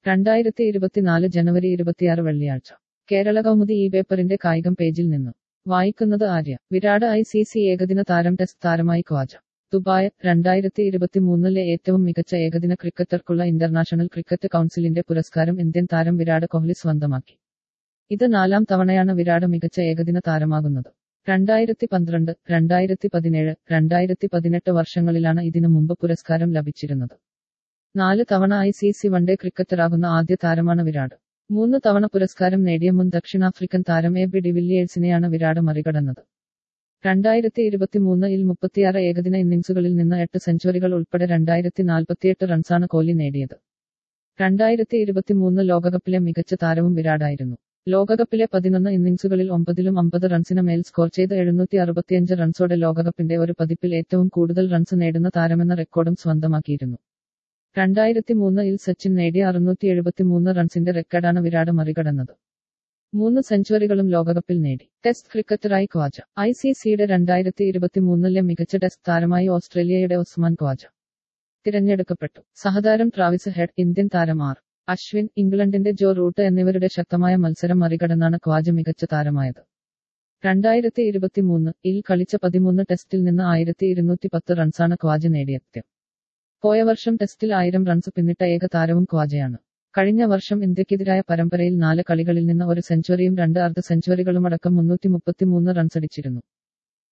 രണ്ടായിരത്തി ഇരുപത്തിനാല് ജനുവരി ഇരുപത്തിയാറ് വെള്ളിയാഴ്ച കേരള കൗമുദി ഈ പേപ്പറിന്റെ കായികം പേജിൽ നിന്ന് വായിക്കുന്നത് Arya Virat I C C ഏകദിന താരം ടെസ്റ്റ് താരമായി ഖ്വാജ ദുബായ് രണ്ടായിരത്തി ഇരുപത്തിമൂന്നിലെ ഏറ്റവും മികച്ച ഏകദിന ക്രിക്കറ്റർക്കുള്ള ഇന്റർനാഷണൽ ക്രിക്കറ്റ് കൗൺസിലിന്റെ പുരസ്കാരം ഇന്ത്യൻ താരം വിരാട് കോഹ്ലി സ്വന്തമാക്കി ഇത് നാലാം തവണയാണ് വിരാട് മികച്ച ഏകദിന താരമാകുന്നത് രണ്ടായിരത്തി പന്ത്രണ്ട് രണ്ടായിരത്തി പതിനേഴ് രണ്ടായിരത്തി പതിനെട്ട് വർഷങ്ങളിലാണ് ഇതിനു മുമ്പ് പുരസ്കാരം ലഭിച്ചിരുന്നത് നാല് തവണ ഐ സി സി വൺഡേ ക്രിക്കറ്ററാകുന്ന ആദ്യ താരമാണ് വിരാട് മൂന്ന് തവണ പുരസ്കാരം നേടിയ മുൻ ദക്ഷിണാഫ്രിക്കൻ താരം എ ബി ഡിവില്ലിയേഴ്സിനെയാണ് വിരാട് മറികടന്നത് രണ്ടായിരത്തി ഇരുപത്തിമൂന്നിൽ മുപ്പത്തിയാറ് ഏകദിന ഇന്നിംഗ്സുകളിൽ നിന്ന് എട്ട് സെഞ്ചുറികൾ ഉൾപ്പെടെ രണ്ടായിരത്തി നാൽപ്പത്തിയെട്ട് റൺസാണ് കോഹ്ലി നേടിയത് രണ്ടായിരത്തി ഇരുപത്തിമൂന്ന് ലോകകപ്പിലെ മികച്ച താരവും വിരാടായിരുന്നു ലോകകപ്പിലെ പതിനൊന്ന് ഇന്നിംഗ്സുകളിൽ ഒമ്പതിലും അമ്പത് റൺസിന് മേൽ സ്കോർ ചെയ്ത് എഴുന്നൂറ്റി അറുപത്തിയഞ്ച് റൺസോടെ ലോകകപ്പിന്റെ ഒരു പതിപ്പിൽ ഏറ്റവും കൂടുതൽ റൺസ് നേടുന്ന താരമെന്ന റെക്കോർഡും സ്വന്തമാക്കിയിരുന്നു രണ്ടായിരത്തി മൂന്നിൽ സച്ചിൻ നേടിയ അറുന്നൂറ്റി എഴുപത്തിമൂന്ന് റൺസിന്റെ റെക്കോർഡാണ് വിരാട് മറികടന്നത് മൂന്ന് സെഞ്ചുറികളും ലോകകപ്പിൽ നേടി ടെസ്റ്റ് ക്രിക്കറ്ററായി ഖ്വാജ ഐ സി സിയുടെ രണ്ടായിരത്തി ഇരുപത്തിമൂന്നിലെ മികച്ച ടെസ്റ്റ് താരമായി ഓസ്ട്രേലിയയുടെ ഒസ്മാൻ ഖ്വാജ തിരഞ്ഞെടുക്കപ്പെട്ടു സഹതാരം ട്രാവിസ് ഹെഡ് ഇന്ത്യൻ താരം ആർ അശ്വിൻ ഇംഗ്ലണ്ടിന്റെ ജോ റൂട്ട് എന്നിവരുടെ ശക്തമായ മത്സരം മറികടന്നാണ് ഖ്വാജ മികച്ച താരമായത് രണ്ടായിരത്തി ഇരുപത്തിമൂന്ന് ഇൽ കളിച്ച പതിമൂന്ന് ടെസ്റ്റിൽ നിന്ന് ആയിരത്തി ഇരുന്നൂറ്റി പത്ത് റൺസാണ് ഖ്വാജ നേടിയത് പോയ വർഷം ടെസ്റ്റിൽ ആയിരം റൺസ് പിന്നിട്ട ഏക താരവും ഖ്വാജയാണ് കഴിഞ്ഞ വർഷം ഇന്ത്യക്കെതിരായ പരമ്പരയിൽ നാല് കളികളിൽ നിന്ന് ഒരു സെഞ്ചുറിയും രണ്ട് അർദ്ധ സെഞ്ചുറികളുമടക്കം മുന്നൂറ്റി മുപ്പത്തിമൂന്ന് റൺസടിച്ചിരുന്നു